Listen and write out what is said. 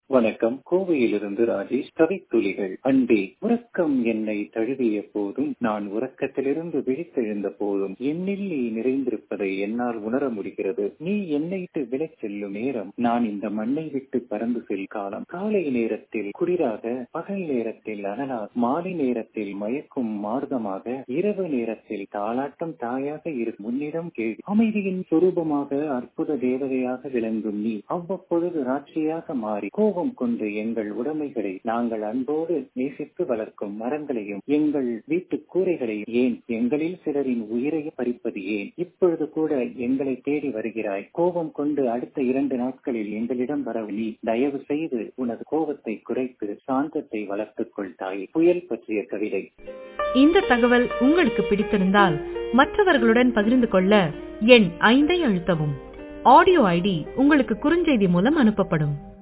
வணக்கம் கோவையிலிருந்து ராஜேஷ் கவித்துளிகள் அன்பே உறக்கம் என்னை தழுவிய போதும் நான் உறக்கத்திலிருந்து விழித்தெழுந்த போதும் என்னில் நீ நிறைந்திருப்பதை என்னால் உணர முடிகிறது நீ என்னை விட்டு விலச் செல்லும் நேரம் நான் இந்த மண்ணை விட்டு பறந்து செல் காலம் காலை நேரத்தில் குளிராக பகல் நேரத்தில் அனலாக மாலை நேரத்தில் மயக்கும் மார்க்கமாக இரவு நேரத்தில் தாளாட்டம் தாயாக இருக்கும் முன்னிடம் கேள்வி அமைதியின் சுரூபமாக அற்புத தேவதையாக விளங்கும் நீ அவ்வப்பொழுது ராட்சியாக மாறி கோபம் கொண்டு எங்கள் உடைமைகளை நாங்கள் அன்போடு நேசித்து வளர்க்கும் மரங்களையும் எங்கள் வீட்டு கூரைகளையும் ஏன் எங்களில் சிலரின் உயிரை பறிப்பது ஏன் இப்பொழுது கூட எங்களை தேடி வருகிறாய் கோபம் கொண்டு அடுத்த இரண்டு நாட்களில் எங்களிடம் வர நீ தயவு செய்து உனது கோபத்தை குறைத்து சாந்தத்தை வளர்த்துக் கொள் தாய் புயல் பற்றிய கவிதை இந்த தகவல் உங்களுக்கு பிடித்திருந்தால் மற்றவர்களுடன் பகிர்ந்து கொள்ள எண் ஐந்தை அழுத்தவும் ஆடியோ ஐடி உங்களுக்கு குறுஞ்செய்தி மூலம் அனுப்பப்படும்